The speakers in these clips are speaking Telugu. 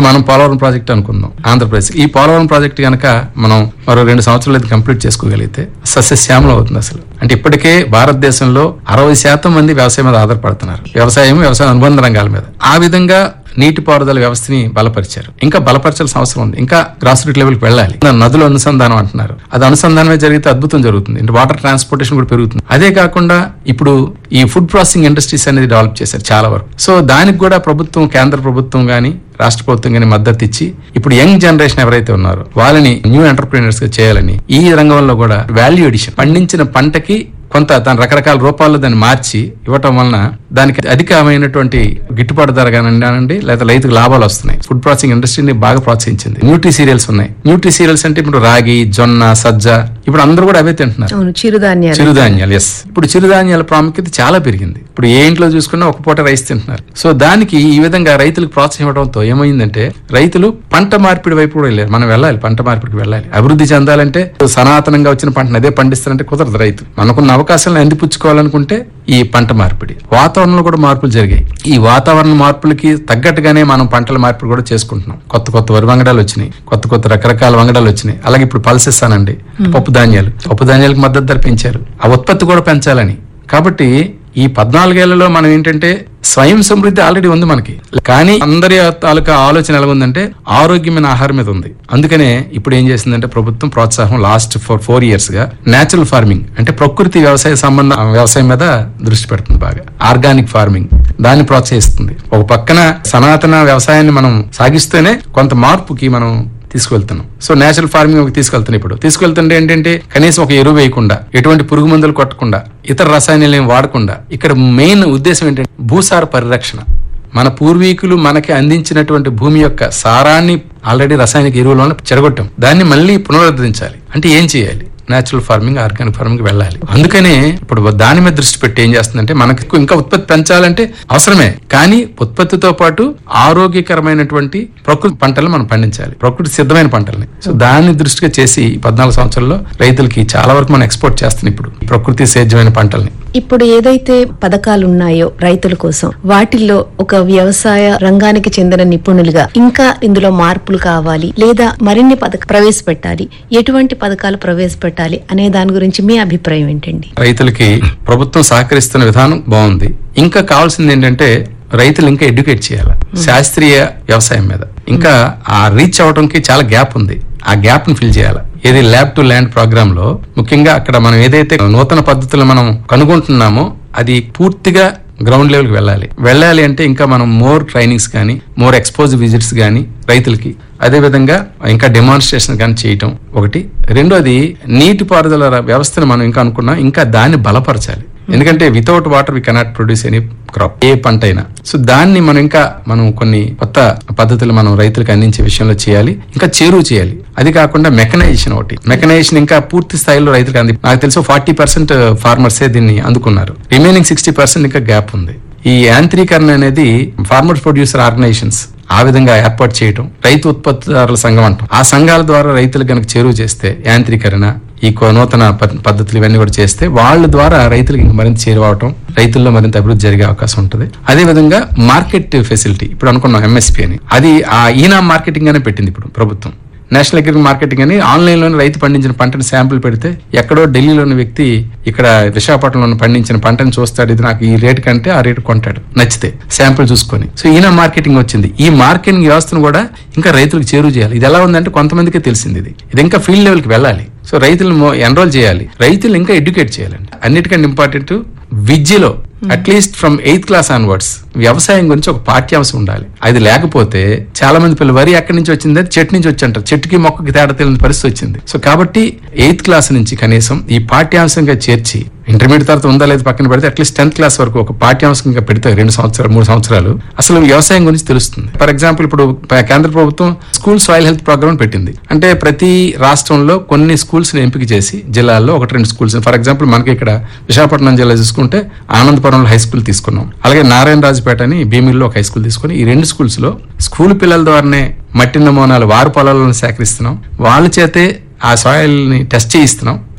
ఇప్పుడు మనం పోలవరం ప్రాజెక్ట్ అనుకుందాం ఆంధ్రప్రదేశ్ ఈ పోలవరం ప్రాజెక్ట్ కనుక మనం మరో రెండు సంవత్సరాలు అయితే కంప్లీట్ చేసుకోగలిగితే సస్యశ్యామలం అవుతుంది అసలు అంటే ఇప్పటికే భారతదేశంలో అరవై శాతం మంది వ్యవసాయం మీద ఆధారపడుతున్నారు వ్యవసాయం వ్యవసాయ అనుబంధ రంగాల మీద ఆ విధంగా నీటిపారుదల వ్యవస్థని బలపరిచారు ఇంకా బలపరచాల్సిన అవసరం ఉంది ఇంకా గ్రాస్ రూట్ లెవెల్కి వెళ్ళాలి నదుల అనుసంధానం అంటున్నారు అది అనుసంధానమే జరిగితే అద్భుతం జరుగుతుంది అంటే వాటర్ ట్రాన్స్పోర్టేషన్ కూడా పెరుగుతుంది అదే కాకుండా ఇప్పుడు ఈ ఫుడ్ ప్రాసెసింగ్ ఇండస్ట్రీస్ అనేది డెవలప్ చేశారు చాలా వరకు సో దానికి కూడా ప్రభుత్వం కేంద్ర ప్రభుత్వం గానీ రాష్ట్ర ప్రభుత్వం గానీ మద్దతు ఇచ్చి ఇప్పుడు యంగ్ జనరేషన్ ఎవరైతే ఉన్నారో వాళ్ళని న్యూ ఎంటర్ప్రీనర్స్ గా చేయాలని ఈ రంగంలో కూడా వాల్యూ ఎడిషన్ పండించిన పంటకి కొంత దాని రకరకాల రూపాల్లో దాన్ని మార్చి ఇవ్వటం వలన దానికి అధికమైనటువంటి గిట్టుబాటు ధర కానివ్వండి లేదా రైతుకు లాభాలు వస్తున్నాయి ఫుడ్ ప్రాసెసింగ్ ఇండస్ట్రీని బాగా ప్రోత్సహించింది న్యూట్రీ సీరియల్స్ ఉన్నాయి న్యూట్రీ సీరియల్స్ అంటే ఇప్పుడు రాగి జొన్న సజ్జ ఇప్పుడు అందరూ కూడా అవే తింటున్నారు అవును చిరుధాన్యాలు చిరుధాన్యాలు ఎస్ ఇప్పుడు చిరుధాన్యాల ప్రాముఖ్యత చాలా పెరిగింది ఇప్పుడు ఏ ఇంట్లో చూసుకున్నా ఒక పూట రైస్ తింటున్నారు సో దానికి ఈ విధంగా రైతులకు ప్రోత్సాహం ఇవ్వడంతో ఏమైందంటే రైతులు పంట మార్పిడి వైపు కూడా వెళ్ళారు మనం వెళ్ళాలి పంట మార్పిడికి వెళ్ళాలి అభివృద్ధి చెందాలంటే సనాతనంగా వచ్చిన పంటను అదే పండిస్తారంటే కుదరదు రైతు మనకున్న అవకాశాలను అందిపుచ్చుకోవాలనుకుంటే ఈ పంట మార్పిడి వాతావరణంలో కూడా మార్పులు జరిగాయి ఈ వాతావరణ మార్పులకి తగ్గట్టుగానే మనం పంటల మార్పిడి కూడా చేసుకుంటున్నాం కొత్త కొత్త వరి వంగడాలు వచ్చినాయి కొత్త కొత్త రకరకాల వంగడాలు వచ్చినాయి అలాగే ఇప్పుడు పల్సెస్ అనండి పప్పు ధాన్యాలు పప్పు ధాన్యాలకు మద్దతు ధర పెంచారు ఆ ఉత్పత్తి కూడా పెంచాలని కాబట్టి ఈ పద్నాలుగేళ్లలో మనం ఏంటంటే స్వయం సమృద్ధి ఆల్రెడీ ఉంది మనకి కానీ అందరి తాలూకా ఆలోచన ఎలా ఉందంటే ఆరోగ్యమైన ఆహారం మీద ఉంది అందుకనే ఇప్పుడు ఏం చేసిందంటే ప్రభుత్వం ప్రోత్సాహం లాస్ట్ ఫోర్ ఫోర్ ఇయర్స్ గా నేచురల్ ఫార్మింగ్ అంటే ప్రకృతి వ్యవసాయ సంబంధ వ్యవసాయం మీద దృష్టి పెడుతుంది బాగా ఆర్గానిక్ ఫార్మింగ్ దాన్ని ప్రోత్సహిస్తుంది ఒక పక్కన సనాతన వ్యవసాయాన్ని మనం సాగిస్తేనే కొంత మార్పుకి మనం తీసుకెళ్తున్నాం సో నేచురల్ ఫార్మింగ్ తీసుకెళ్తున్నాం ఇప్పుడు తీసుకెళ్తుంటే ఏంటంటే కనీసం ఒక ఎరువు వేయకుండా ఎటువంటి పురుగు మందులు కొట్టకుండా ఇతర రసాయనాలు ఏం వాడకుండా ఇక్కడ మెయిన్ ఉద్దేశం ఏంటంటే భూసార పరిరక్షణ మన పూర్వీకులు మనకి అందించినటువంటి భూమి యొక్క సారాన్ని ఆల్రెడీ రసాయనిక ఎరువులను చెడగొట్టాం దాన్ని మళ్ళీ పునరుద్ధరించాలి అంటే ఏం చేయాలి నేచురల్ ఫార్మింగ్ ఆర్గానిక్ ఫార్మింగ్ వెళ్ళాలి అందుకనే ఇప్పుడు దాని మీద దృష్టి పెట్టి ఏం చేస్తుందంటే మనకి ఇంకా ఉత్పత్తి పెంచాలంటే అవసరమే కానీ ఉత్పత్తితో పాటు ఆరోగ్యకరమైనటువంటి ప్రకృతి పంటలు మనం పండించాలి ప్రకృతి సిద్ధమైన పంటల్ని సో దాన్ని దృష్టిగా చేసి ఈ పద్నాలుగు సంవత్సరాల్లో రైతులకి చాలా వరకు మనం ఎక్స్పోర్ట్ చేస్తున్నాం ఇప్పుడు ఈ ప్రకృతి సేద్యమైన పంటల్ని ఇప్పుడు ఏదైతే పథకాలు ఉన్నాయో రైతుల కోసం వాటిల్లో ఒక వ్యవసాయ రంగానికి చెందిన నిపుణులుగా ఇంకా ఇందులో మార్పులు కావాలి లేదా మరిన్ని పథక ప్రవేశపెట్టాలి ఎటువంటి పథకాలు ప్రవేశపెట్టాలి అనే దాని గురించి మీ అభిప్రాయం ఏంటండి రైతులకి ప్రభుత్వం సహకరిస్తున్న విధానం బాగుంది ఇంకా కావాల్సింది ఏంటంటే రైతులు ఇంకా ఎడ్యుకేట్ చేయాలి శాస్త్రీయ వ్యవసాయం మీద ఇంకా ఆ రీచ్ అవడానికి చాలా గ్యాప్ ఉంది ఆ గ్యాప్ ని ఫిల్ చేయాలి ఏది ల్యాబ్ టు ల్యాండ్ ప్రోగ్రామ్ లో ముఖ్యంగా అక్కడ మనం ఏదైతే నూతన పద్ధతులు మనం కనుగొంటున్నామో అది పూర్తిగా గ్రౌండ్ లెవెల్ కి వెళ్ళాలి వెళ్ళాలి అంటే ఇంకా మనం మోర్ ట్రైనింగ్స్ కానీ మోర్ ఎక్స్పోజ్ విజిట్స్ కానీ రైతులకి అదే విధంగా ఇంకా డెమాన్స్ట్రేషన్ కానీ చేయటం ఒకటి రెండోది నీటిపారుదల ర- వ్యవస్థను మనం ఇంకా అనుకున్నాం ఇంకా దాన్ని బలపరచాలి ఎందుకంటే without water we cannot produce any crop ఏ పంట అయినా సో దాన్ని మనం ఇంకా మనం కొన్ని కొత్త పద్ధతులు మనం రైతులకు అందించే విషయంలో చేయాలి ఇంకా చేరువ చేయాలి అది కాకుండా మెకనైజేషన్ ఒకటి మెకనైజేషన్ ఇంకా పూర్తి స్థాయిలో రైతులకు అంది నాకు తెలుసు ఫార్టీ పర్సెంట్ ఫార్మర్సే దీన్ని అందుకున్నారు రిమైనింగ్ సిక్స్టీ పర్సెంట్ ఇంకా గ్యాప్ ఉంది ఈ యాంత్రీకరణ అనేది ఫార్మర్ ప్రొడ్యూసర్ ఆర్గనైజేషన్స్ ఆ విధంగా ఏర్పాటు చేయటం రైతు ఉత్పత్తిదారుల సంఘం అంటాం ఆ సంఘాల ద్వారా రైతులు కనుక చేరువ చేస్తే యాంత్రీకరణ ఈ కొ- నూతన ప- పద్ధతులు ఇవన్నీ కూడా చేస్తే వాళ్ళ ద్వారా రైతులకు ఇంకా మరింత చేరువవటం రైతుల్లో మరింత అభివృద్ధి జరిగే అవకాశం ఉంటుంది అదే విధంగా మార్కెట్ ఫెసిలిటీ ఇప్పుడు అనుకున్నాం ఎంఎస్పీ అని అది ఆ ఈనా మార్కెటింగ్ అనే పెట్టింది ఇప్పుడు ప్రభుత్వం నేషనల్ అగ్రికల్చర్ మార్కెటింగ్ అని ఆన్లైన్ లోనే రైతు పండించిన పంటని శాంపుల్ పెడితే ఎక్కడో ఢిల్లీలోని వ్యక్తి ఇక్కడ విశాఖపట్నంలో పండించిన పంటని చూస్తాడు ఇది నాకు ఈ రేట్ కంటే ఆ రేటు కొంటాడు నచ్చితే శాంపుల్ చూసుకొని సో ఈయన మార్కెటింగ్ వచ్చింది ఈ మార్కెటింగ్ వ్యవస్థను కూడా ఇంకా రైతులకు చేరువ చేయాలి ఇది ఎలా ఉందంటే కొంతమందికే తెలిసింది ఇది ఇది ఇంకా ఫీల్డ్ లెవెల్కి వెళ్ళాలి సో రైతులు ఎన్రోల్ చేయాలి రైతులు ఇంకా ఎడ్యుకేట్ చేయాలండి అన్నిటికంటే ఇంపార్టెంట్ విద్యలో at least from eighth class onwards వ్యవసాయం గురించి ఒక పాఠ్యాంశం ఉండాలి అది లేకపోతే చాలా మంది పిల్లలు వరి ఎక్కడి నుంచి వచ్చింది అంటే చెట్టు నుంచి వచ్చి అంటారు చెట్టుకి మొక్కకి తేడా తెలియని పరిస్థితి వచ్చింది సో కాబట్టి ఎయిత్ క్లాస్ నుంచి కనీసం ఈ పాఠ్యాంశంగా చేర్చి ఇంటర్మీడియట్ తర్వాత ఉందా లేదు పక్కన పెడితే అట్లీస్ట్ టెన్త్ క్లాస్ వరకు ఒక పాఠ్యాంశంగా పెడితే రెండు సంవత్సరాలు మూడు సంవత్సరాలు అసలు వ్యవసాయం గురించి తెలుస్తుంది ఫర్ ఎగ్జాంపుల్ ఇప్పుడు ప- కేంద్ర ప్రభుత్వం స్కూల్ సాయిల్ హెల్త్ ప్రోగ్రామ్ పెట్టింది అంటే ప్రతి రాష్ట్రంలో కొన్ని స్కూల్స్ ని ఎంపిక చేసి జిల్లాల్లో ఒకటి రెండు స్కూల్స్ ఫర్ ఎగ్జాంపుల్ మనకి ఇక్కడ విశాఖపట్నం జిల్లా చూసుకుంటే ఆనందపురంలో హై స్కూల్ తీసుకున్నాం అలాగే నారాయణరాజుపేట అని భీమిల్లో ఒక హై స్కూల్ తీసుకుని ఈ రెండు స్కూల్స్ లో స్కూల్ పిల్లల ద్వారానే మట్టి నమూనాలు వారు పొలాలను సేకరిస్తున్నాం వాళ్ళ చేతే ఆ సాయిల్ ని టెస్ట్ చేయిస్తున్నాం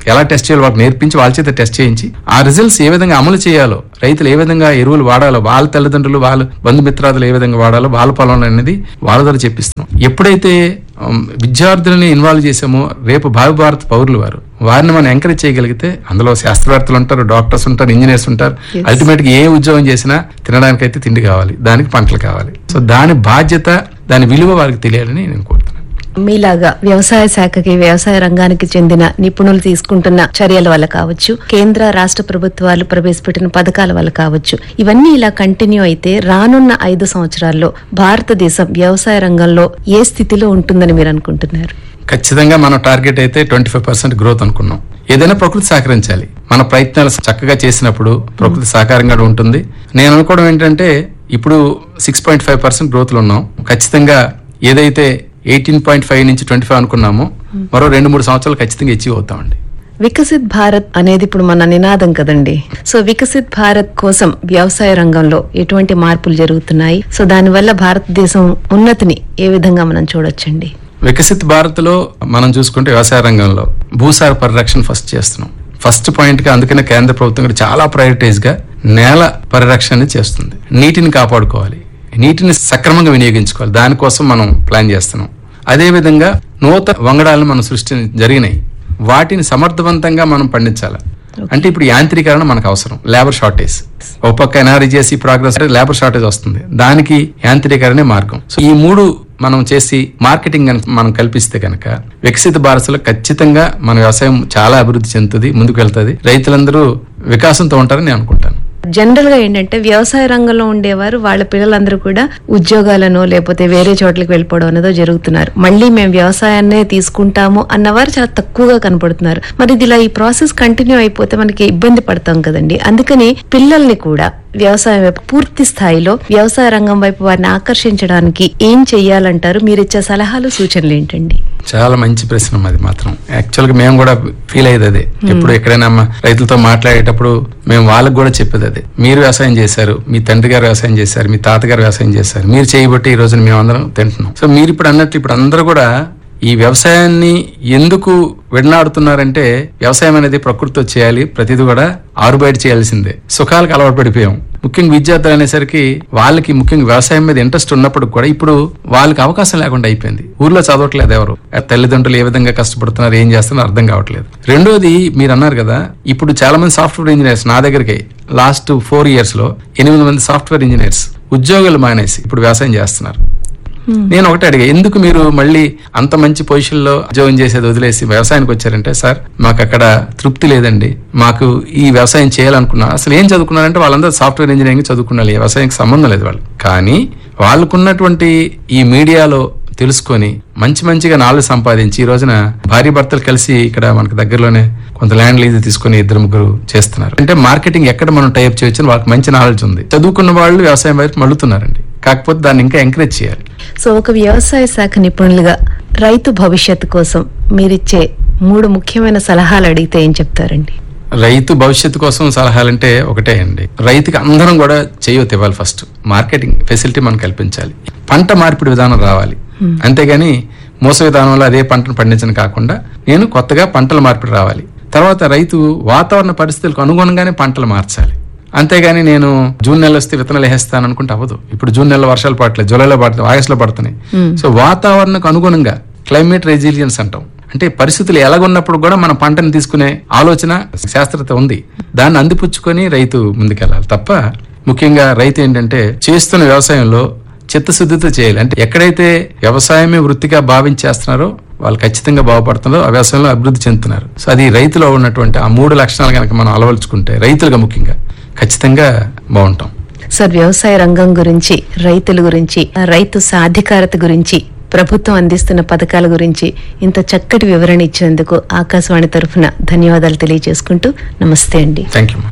ఎలా టెస్ట్ చేయాలో వాళ్ళకి నేర్పించి వాళ్ళ చేత టెస్ట్ చేయించి ఆ రిజల్ట్స్ ఏ విధంగా అమలు చేయాలో రైతులు ఏ విధంగా ఎరువులు వాడాలో వాళ్ళ తల్లిదండ్రులు వాళ్ళ బంధుమిత్రాదులు ఏ విధంగా వాడాలో వాళ్ళ పొలంలో అనేది వాళ్ళ ద్వారా చెప్పిస్తున్నాం ఎప్పుడైతే ఉమ్, విద్యార్థులని ఇన్వాల్వ్ చేసామో రేపు భావి భారత పౌరులు వారు వారిని మనం ఎంకరేజ్ చేయగలిగితే అందులో శాస్త్రవేత్తలు ఉంటారు డాక్టర్స్ ఉంటారు ఇంజనీర్స్ ఉంటారు Yes. అల్టిమేట్ గా ఏ ఉద్యోగం చేసినా తినడానికైతే తిండి కావాలి దానికి పంటలు కావాలి సో దాని బాధ్యత దాని విలువ వారికి తెలియాలని నేను కోరుతున్నాను మీలాగా వ్యవసాయ శాఖకి వ్యవసాయ రంగానికి చెందిన నిపుణులు తీసుకుంటున్న చర్యల వల్ల కావచ్చు కేంద్ర రాష్ట్ర ప్రభుత్వాలు ప్రవేశపెట్టిన పథకాల వల్ల కావచ్చు ఇవన్నీ ఇలా కంటిన్యూ అయితే రానున్న ఐదు సంవత్సరాల్లో భారతదేశం వ్యవసాయ రంగంలో ఏ స్థితిలో ఉంటుందని మీరు అనుకుంటున్నారు ఖచ్చితంగా మనం టార్గెట్ అయితే ట్వంటీ ఫైవ్ పర్సెంట్ గ్రోత్ అనుకున్నాం ఏదైనా ప్రకృతి సహకరించాలి మన ప్రయత్నాలు చక్కగా చేసినప్పుడు ప్రకృతి సహకారంగా ఉంటుంది నేను అనుకోవడం ఏంటంటే ఇప్పుడు six point five percent growth లో ఉన్నాం ఖచ్చితంగా ఏదైతే ఎయిటీన్ పాయింట్ ఫైవ్ నుంచి ట్వంటీ ఫైవ్ అనుకున్నామో మరో రెండు మూడు సంవత్సరాలు ఖచ్చితంగా అచీవ్ అవుతామండి వికసిత్ భారత్ అనేది ఇప్పుడు మన నినాదం కదండి సో వికసిత్ భారత్ కోసం వ్యవసాయ రంగంలో ఎటువంటి మార్పులు జరుగుతున్నాయి సో దానివల్ల భారతదేశం ఉన్నతిని ఏ విధంగా మనం చూడొచ్చండి వికసిత్ భారత్ లో మనం చూసుకుంటే వ్యవసాయ రంగంలో భూసార పరిరక్షణ ఫస్ట్ చేస్తున్నాం ఫస్ట్ పాయింట్ గా అందుకనే కేంద్ర ప్రభుత్వం కూడా చాలా ప్రయారిటైజ్ గా నేల పరిరక్షణ చేస్తుంది నీటిని కాపాడుకోవాలి నీటిని సక్రమంగా వినియోగించుకోవాలి దానికోసం మనం ప్లాన్ చేస్తున్నాం అదే విధంగా నూతన వంగడాలను మనం సృష్టి జరిగినాయి వాటిని సమర్థవంతంగా మనం పండించాలి అంటే ఇప్పుడు యాంత్రీకరణ మనకు అవసరం లేబర్ షార్టేజ్ ఒక పక్క ఎన్ఆర్జీఎస్సీ ప్రోగ్రెస్ లేబర్ షార్టేజ్ వస్తుంది దానికి యాంత్రీకరణే మార్గం సో ఈ మూడు మనం చేసి మార్కెటింగ్ గనుక మనం కల్పిస్తే కనుక వికసిత భారత్లో ఖచ్చితంగా మన వ్యవసాయం చాలా అభివృద్ధి చెందుతుంది ముందుకు వెళ్తుంది రైతులందరూ వికాసంతో ఉంటారని నేను అనుకుంటాను జనరల్ గా ఏంటంటే వ్యవసాయ రంగంలో ఉండేవారు వాళ్ళ పిల్లలందరూ కూడా ఉద్యోగాలను లేకపోతే వేరే చోట్లకి వెళ్ళిపోవడం అనేదో జరుగుతున్నారు మళ్ళీ మేము వ్యవసాయాన్నే తీసుకుంటాము అన్నవారు చాలా తక్కువగా కనపడుతున్నారు మరి ఇది ఇలా ఈ ప్రాసెస్ కంటిన్యూ అయిపోతే మనకి ఇబ్బంది పడతాం కదండి అందుకని పిల్లల్ని కూడా వ్యవసాయం వైపు పూర్తి స్థాయిలో వ్యవసాయ రంగం వైపు వారిని ఆకర్షించడానికి ఏం చెయ్యాలంటారు మీరు ఇచ్చే సలహాలు సూచనలు ఏంటండి చాలా మంచి ప్రశ్న అది మాత్రం యాక్చువల్ గా మేము కూడా ఫీల్ అయ్యేది అదే ఎప్పుడు ఎక్కడైనా మా రైతులతో మాట్లాడేటప్పుడు మేము వాళ్ళకి కూడా చెప్పేది అదే మీరు వ్యవసాయం చేశారు మీ తండ్రి గారు వ్యవసాయం చేశారు మీ తాతగారు వ్యవసాయం చేశారు మీరు చేయబట్టి ఈ రోజున మేము అందరం తింటున్నాం సో మీరు ఇప్పుడు అన్నట్టు ఇప్పుడు అందరూ కూడా ఈ వ్యవసాయాన్ని ఎందుకు విడనాడుతున్నారంటే వ్యవసాయం అనేది ప్రకృతితో చేయాలి ప్రతిదీ కూడా ఆరుబయట చేయాల్సిందే సుఖాలకు అలవాటు పడిపోయాం ముఖ్యంగా విద్యార్థులు అనేసరికి వాళ్ళకి ముఖ్యంగా వ్యవసాయం మీద ఇంట్రెస్ట్ ఉన్నప్పుడు కూడా ఇప్పుడు వాళ్ళకి అవకాశం లేకుండా అయిపోయింది ఊర్లో చదవట్లేదు ఎవరు ఆ తల్లిదండ్రులు ఏ విధంగా కష్టపడుతున్నారు ఏం చేస్తున్నారు అర్థం కావట్లేదు రెండోది మీరు అన్నారు కదా ఇప్పుడు చాలా మంది సాఫ్ట్వేర్ ఇంజనీర్స్ నా దగ్గరికి లాస్ట్ ఫోర్ ఇయర్స్ లో ఎనిమిది మంది సాఫ్ట్వేర్ ఇంజనీర్స్ ఉద్యోగాలు మానేసి ఇప్పుడు వ్యవసాయం చేస్తున్నారు నేను ఒకటే అడిగా ఎందుకు మీరు మళ్ళీ అంత మంచి పొజిషన్ లో ఉద్యోగం చేసేది వదిలేసి వ్యవసాయానికి వచ్చారంటే సార్ మాకు అక్కడ తృప్తి లేదండి మాకు ఈ వ్యవసాయం చేయాలనుకున్నా అసలు ఏం చదువుకున్నారంటే వాళ్ళందరూ సాఫ్ట్వేర్ ఇంజనీరింగ్ చదువుకున్నారు ఈ వ్యవసాయానికి సంబంధం లేదు వాళ్ళు కానీ వాళ్ళకున్నటువంటి ఈ మీడియాలో తెలుసుకొని మంచి మంచిగా నాలుగు సంపాదించి ఈ రోజున భార్య భర్తలు కలిసి ఇక్కడ మనకు దగ్గరలోనే కొంత ల్యాండ్ లీజ్ తీసుకుని ఇద్దరు ముగ్గురు చేస్తున్నారు అంటే మార్కెటింగ్ ఎక్కడ మనం టైప్ చేయొచ్చు వాళ్ళకి మంచి నాలెడ్జ్ ఉంది చదువుకున్న వాళ్ళు వ్యవసాయం వైపు మళ్ళుతున్నారండి కాకపోతే దాన్ని ఇంకా ఎంకరేజ్ చేయాలి సో ఒక వ్యవసాయ శాఖ నిపుణులుగా రైతు భవిష్యత్తు కోసం మీరిచ్చే మూడు ముఖ్యమైన సలహాలు అడిగితే ఏం చెప్తారండి రైతు భవిష్యత్తు కోసం సలహాలంటే ఒకటే అండి రైతుకి అందరం కూడా చేయొద్దు ఇవ్వాలి ఫస్ట్ మార్కెటింగ్ ఫెసిలిటీ మనం కల్పించాలి పంట మార్పిడి విధానం రావాలి అంతేగాని మోస విధానంలో అదే పంటను పండించడం కాకుండా నేను కొత్తగా పంటల మార్పిడి రావాలి తర్వాత రైతు వాతావరణ పరిస్థితులకు అనుగుణంగానే పంటలు మార్చాలి అంతేగాని నేను జూన్ నెల వస్తే విత్తనాలు వేస్తాను అనుకుంటే అవ్వదు ఇప్పుడు జూన్ నెలలో వర్షాలు పడట్లేదు జూలైలో పడుతుంది ఆగస్టులో పడుతున్నాయి సో వాతావరణకు అనుగుణంగా క్లైమేట్ రెసిలియన్స్ అంటాం అంటే పరిస్థితులు ఎలాగున్నప్పుడు కూడా మన పంటను తీసుకునే ఆలోచన శాస్త్రత ఉంది దాన్ని అందిపుచ్చుకొని రైతు ముందుకెళ్ళాలి తప్ప ముఖ్యంగా రైతు ఏంటంటే చేస్తున్న వ్యవసాయంలో చిత్తశుద్ధితో చేయాలి అంటే ఎక్కడైతే వ్యవసాయమే వృత్తిగా భావించేస్తున్నారో వాళ్ళు ఖచ్చితంగా బాగుపడుతున్నారో ఆ వ్యవసాయంలో అభివృద్ధి చెందుతున్నారు సో అది రైతులో ఉన్నటువంటి ఆ మూడు లక్షణాలు కనుక మనం అలవలుచుకుంటే రైతులుగా ముఖ్యంగా ఖచ్చితంగా బాగుంటాం సార్ వ్యవసాయ రంగం గురించి రైతుల గురించి రైతు సాధికారత గురించి ప్రభుత్వం అందిస్తున్న పథకాల గురించి ఇంత చక్కటి వివరణ ఇచ్చినందుకు ఆకాశవాణి తరఫున ధన్యవాదాలు తెలియజేసుకుంటూ నమస్తే అండి థ్యాంక్ యూ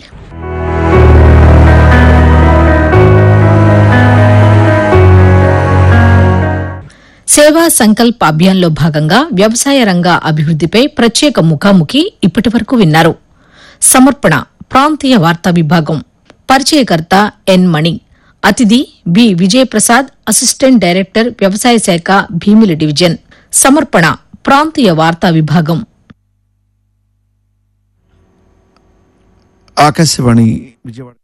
సేవా సంకల్ప్ అభియాన్లో భాగంగా వ్యవసాయ రంగ అభివృద్దిపై ప్రత్యేక ముఖాముఖి ఇప్పటి వరకు విన్నారు సమర్పణ ప్రాంతీయ వార్తా విభాగం పరిచయకర్త ఎన్ మణి అతిథి బి విజయప్రసాద్ అసిస్టెంట్ డైరెక్టర్ వ్యవసాయ శాఖ భీమిలి డివిజన్ సమర్పణ ప్రాంతీయ వార్తా విభాగం ఆకాశవాణి విజయవాడ